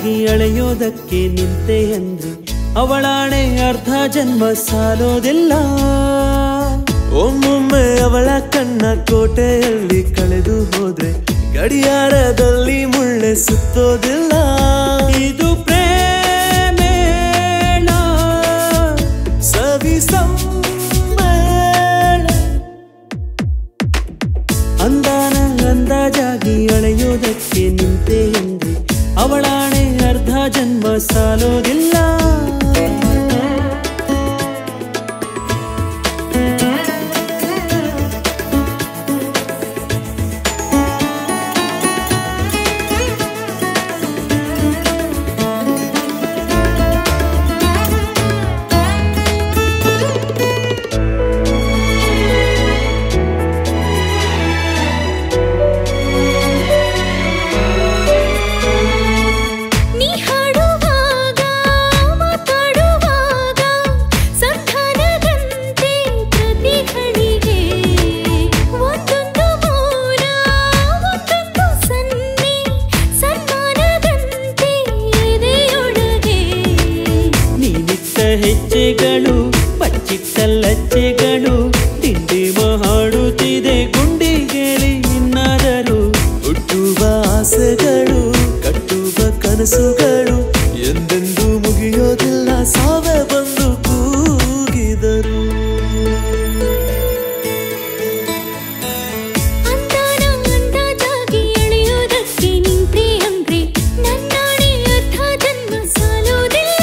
ಅಂದಾಜಾಗಿ ಅಳೆಯೋದಕ್ಕೆ ನಿಂತೆ ಅಂದ್ರೆ ಅವಳಾಣೆ ಅರ್ಧ ಜನ್ಮ ಸಾಲೋದಿಲ್ಲ ಒಮ್ಮೊಮ್ಮೆ ಅವಳ ಕಣ್ಣ ಕೋಟೆಯಲ್ಲಿ ಕಳೆದು ಹೋದ್ರೆ ಗಡಿಯಾರದಲ್ಲಿ ಮುಳ್ಳೆ ಸುತ್ತೋದಿಲ್ಲ ಇದು ಪ್ರೇಮೇಳ ಸವಿ ಸಮ್ಮೇಳ ಅಂದಾನ ಅಂದಾಜಾಗಿ ಅಳೆಯೋದಕ್ಕೆ ನಿಂತೆ ಎಂದ್ರೆ ಅವಳಾಣೆ ಅರ್ಧ ಜನ್ಮ ಸಾಲೋದಿಲ್ಲ ನೀ ಹಾಡುವಾಗ ಮಾತಾಡುವಾಗ ಸಂಧಾನದಂತೆ ಪ್ರತಿ ಘಳಿಗೆ ಒಂದೊಂದು ಮೌನ ಒಂದೊಂದು ಸನ್ನೆ ಸನ್ಮಾನದಂತೆ ಎದೆಯೊಳಗೆ ನೀನಿಟ್ಟ ಹೆಜ್ಜೆಗಳು ಬಚ್ಚಿಟ್ಟ ಲಜ್ಜೆಗಳು ತಿಂಡಿ ಹಾಡುತ್ತಿದೆ ಗುಂಡಿಗೇಳಿ ಇನ್ನಾದರೂ ಹುಟ್ಟುವ ಆಸೆಗಳು ಕಟ್ಟುವ ಕನಸುಗಳು ಎಂದೆಂದೂ ಮುಗಿಯೋದಿಲ್ಲ ಸಾವೇ ಬಂದು ಕೂಗಿದರು ಅಂದಾನ ಅಂದಾಜಾಗಿ ಎಳೆಯೋದಕ್ಕೆ ನಿಂತೆ ಅಂದ್ರೆ ನನ್ನಾಣೆ ಅರ್ಧ ಜನ್ಮ ಸಾಲೋದಿಲ್ಲ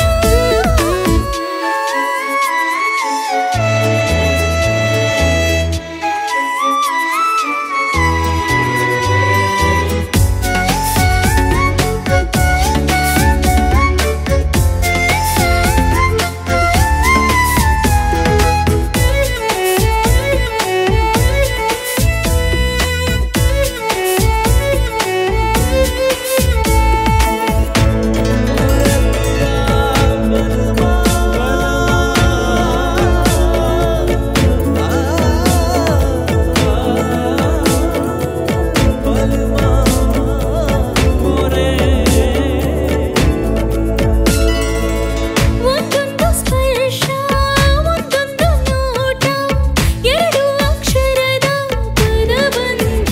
ಒಂದೊಂದು ಸ್ಪರ್ಶ ಒಂದೊಂದು ನೋಟ ಎರಡು ಅಕ್ಷರದ ಪದಬಂಧ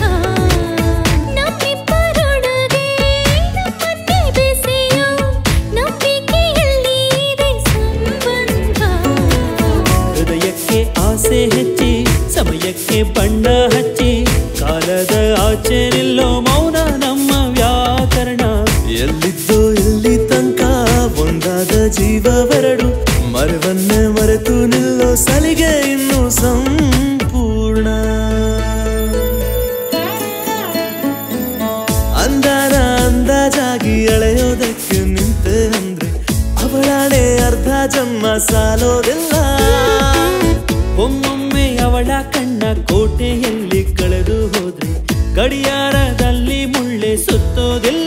ನಮ್ಮಿಬ್ಬರೊಳಗೆ ನಮ್ಮನ್ನೇ ಬೆಸೆಯೋ ನಂಬಿಕೆಯಲ್ಲಿ ಇದೆ ಸಂಬಂಧ ಹೃದಯಕ್ಕೆ ಆಸೆ ಹೆಚ್ಚಿ ಸಮಯಕ್ಕೆ ಬಣ್ಣ ಹಚ್ಚಿ ಕಾಲದ ಆಚೆ ನಿಲ್ಲೋ ಮೌನ ನಮ್ಮ ವ್ಯಾಕರಣ ಎಲ್ಲಿದ್ದೋ ಇಲ್ಲಿ ತನಕ ಒಂದಾದ ಜೀವವೆರಡು ಮರವನ್ನೇ ಮರೆತು ನಿಲ್ಲೋ ಸಲಿಗೆ ಇನ್ನು ಸಂಪೂರ್ಣ ಅಂದಾನ ಅಂದಾಜಾಗಿ ಅಳೆಯೋದಕ್ಕೆ ನಿಂತೆ ಅಂದ್ರೆ ಅವಳಾಣೆ ಅರ್ಧ ಜನ್ಮ ಸಾಲೋದಿಲ್ಲ ಒಮ್ಮೊಮ್ಮೆ ಅವಳ ಕಣ್ಣ ಕೋಟೆಯಲ್ಲಿ ಕಳೆದು ಹೋದ್ರೆ ಗಡಿಯಾರದಲ್ಲಿ ಮುಳ್ಳೆ ಸುತ್ತೋದಿಲ್ಲ